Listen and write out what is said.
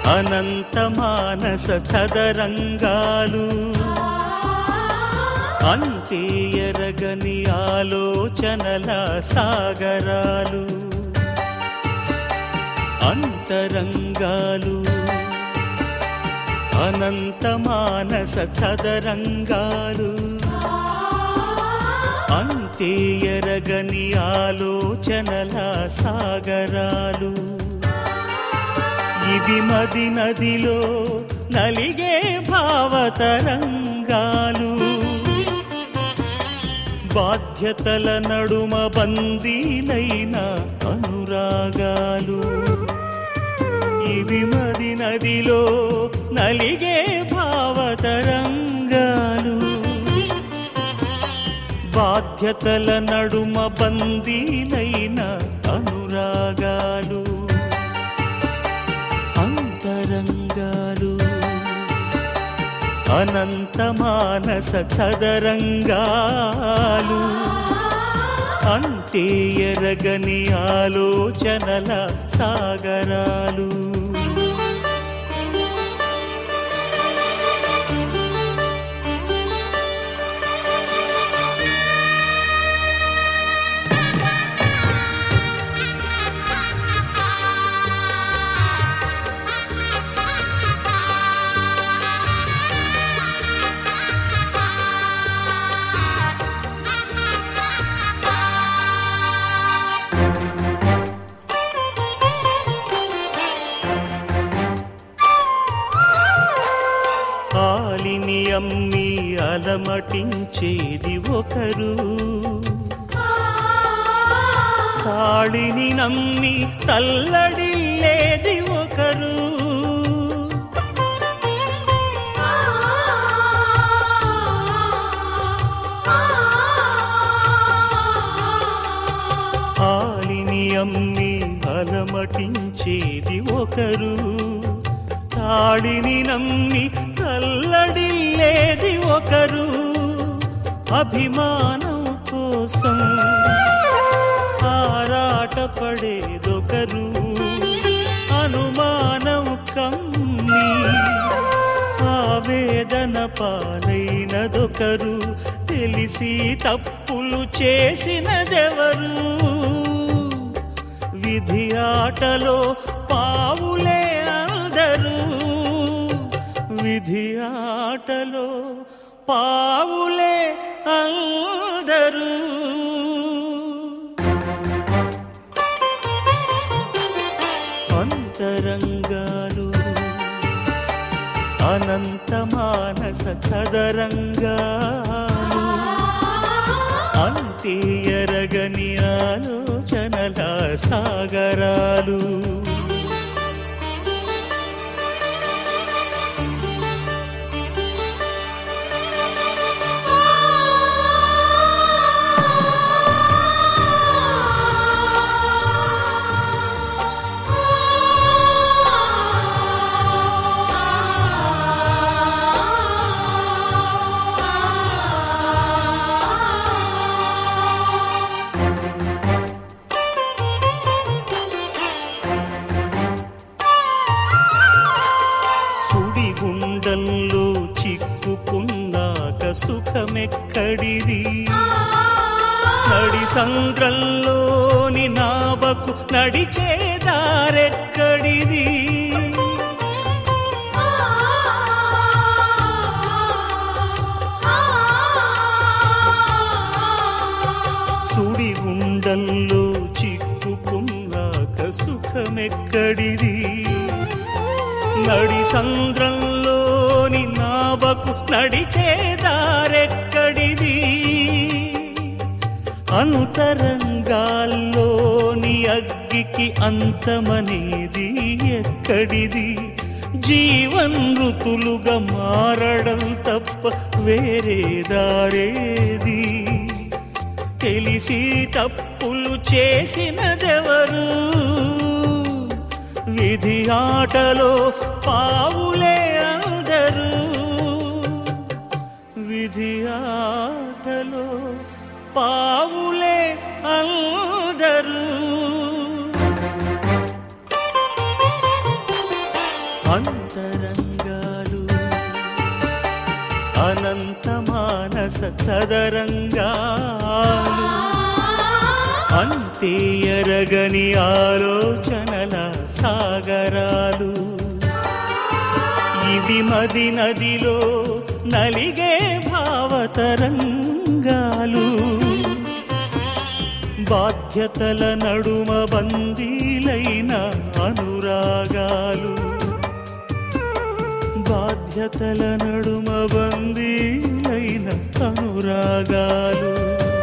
అనంత మానస చదరంగాలు అంతే ఎరగని ఆలోచనల సాగరాలు అంతరంగాలు అనంత మానస చదరంగాలు అంతే ఎరగని ఆలోచనల సాగరాలు ఇవి మది నదిలో నలిగే భావతరంగాలు బాధ్యతల నడుమ బందీలైన అనురాగాలు ఇవి మది నదిలో నలిగే భావతరంగాలు బాధ్యతల నడుమ బందీలైన అనురాగాలు అంతరంగాలు అనంత మానస చదరంగాలు అంతే ఎరగని ఆలోచనల సాగరాలు కాలిని అమ్మి అలమటించేది ఒకరు తాళిని నమ్మి తల్లడిల్లేది ఒకరు ఆలిని అమ్మి అలమటించేది ఒకరు తాళిని నమ్మి తల్లడిల్లేది ఒకరు అభిమానం కోసం ఆరాటపడేదొకరు అనుమానం కమ్మి ఆవేదన పాలైనదొకరు తెలిసి తప్పులు చేసినదెవరు విధి ఆటలో పావులే అందరూ విధి ఆటలో పావులే అందరూ అంతరంగాలు అనంత మానస చదరంగాలు అంతే ఎరగని ఆలోచనల సాగరాలు సుడిగుండంలో చిక్కుకున్నాక సుఖమెక్కడిది నడి సంద్రంలోని నావకు నడిచే దారెక్కడిది సుడిగుండంలో చిక్కుకున్నాక సుఖమెక్కడిది నడి సంద్రంలోని నావకు నడిచే దారెక్కడిది అంతరంగాల్లోని అగ్గికి అంతమనేది ఎక్కడిది జీవనృతులుగా మారడం తప్ప వేరే దారేది తెలిసి తప్పులు చేసినదెవరు విధి ఆటలో పావులే అందరూ విధి ఆటలో పావులే అందరూ అనంత మానస చదరంగాలు అంతే ఎరగని ఆలోచనల సాగరాలు ఇవి మది నదిలో నలిగే భావతరంగాలు బాధ్యతల నడుమ బందీలైన అనురాగాలు బాధ్యతల నడుమ బందీలైన అనురాగాలు